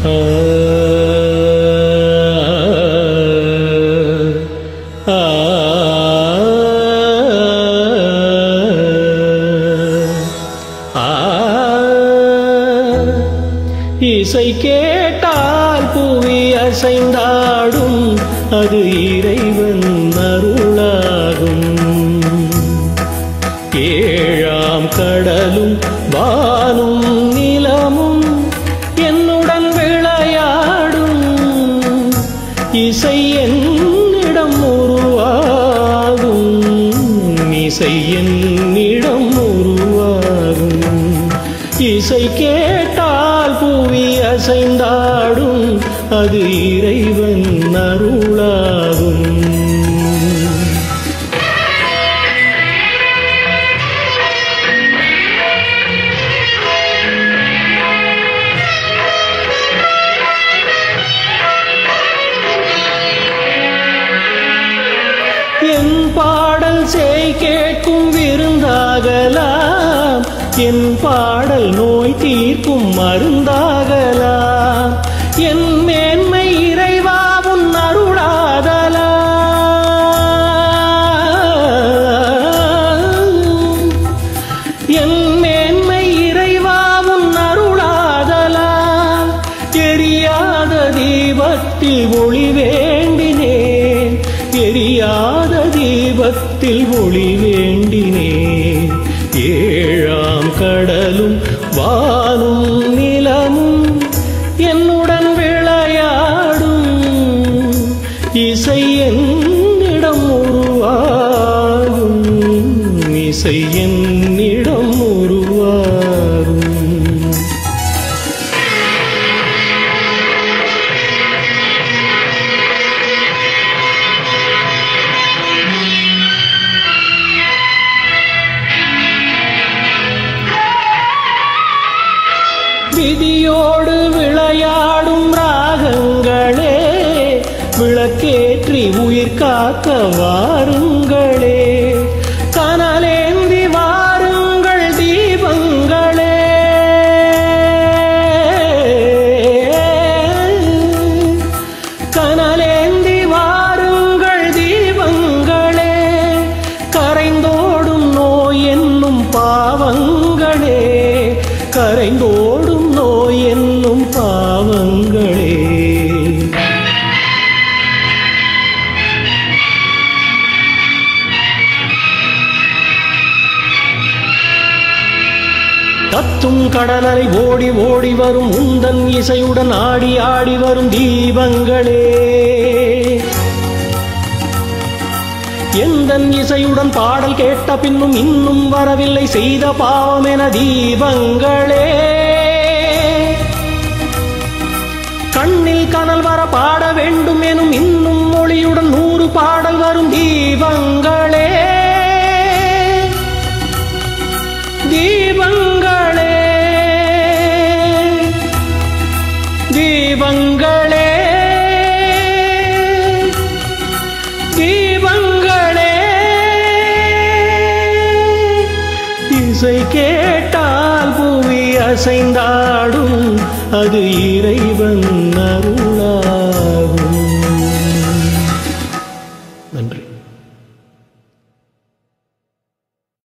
ஆ, ஆ, இசை கேட்டால் புவி அசைந்தாடும் அது இறைவன் அருளாகும் ஏழாம் கடலும் வானும் நிலமும் என்னுடன் விளையாடும் இசை என்னிடம் உருவாகும் இசை என்னிடம் உருவாகும் இசை கேட்டால் புவி அசைந்தாடும் அது இறைவன் அருளாகும் என் பாடல் செய் கேட்கும் விருந்தாகலாம் என் பாடல் நோய் தீர்க்கும் மருந்தாகலாம் என் மேன்மை இறைவாவும் அருளாதலாம் என் மேன்மை இறைவாவும் அருளாதலாம் எரியாத தீபத்தில் ஒளி வேண்டினேன் எரியாத தீபத்தில் ஒளி வேண்டினேன் ஏழாம் கடலும் வானும் நிலமும் என்னுடன் விளையாடும் இசை என்னிடம் உருவாகும் இசை என்னிடம் உருவாகும் விதியோடு விளையாடும் ராகங்களே விளக்கேற்றி உயிர் காக்க வாருங்களே கனலேந்தி வாருங்கள் தீபங்களே கனலேந்தி வாருங்கள் தீபங்களே கரைந்தோடும் நோய் என்னும் பாவங்களே கரைந்தோடும் நோய் என்னும் பாவங்களே கத்தும் கடலரை ஓடி ஓடி வரும் உந்தன் இசையுடன் ஆடி ஆடி வரும் தீபங்களே எந்தன் இசையுடன் பாடல் கேட்ட பின்னும் இன்னும் வரவில்லை செய்த பாவம் என தீபங்களே கண்ணில் கனல் வர பாட வேண்டும் எனும் இன்னும் மொழியுடன் நூறு பாடல் வரும் தீபங்களே தீபங்களே தீபங்களே தீபங்களே இசை கேட்டால் புவி அசைந்தாடும் அது இறைவன் அருள்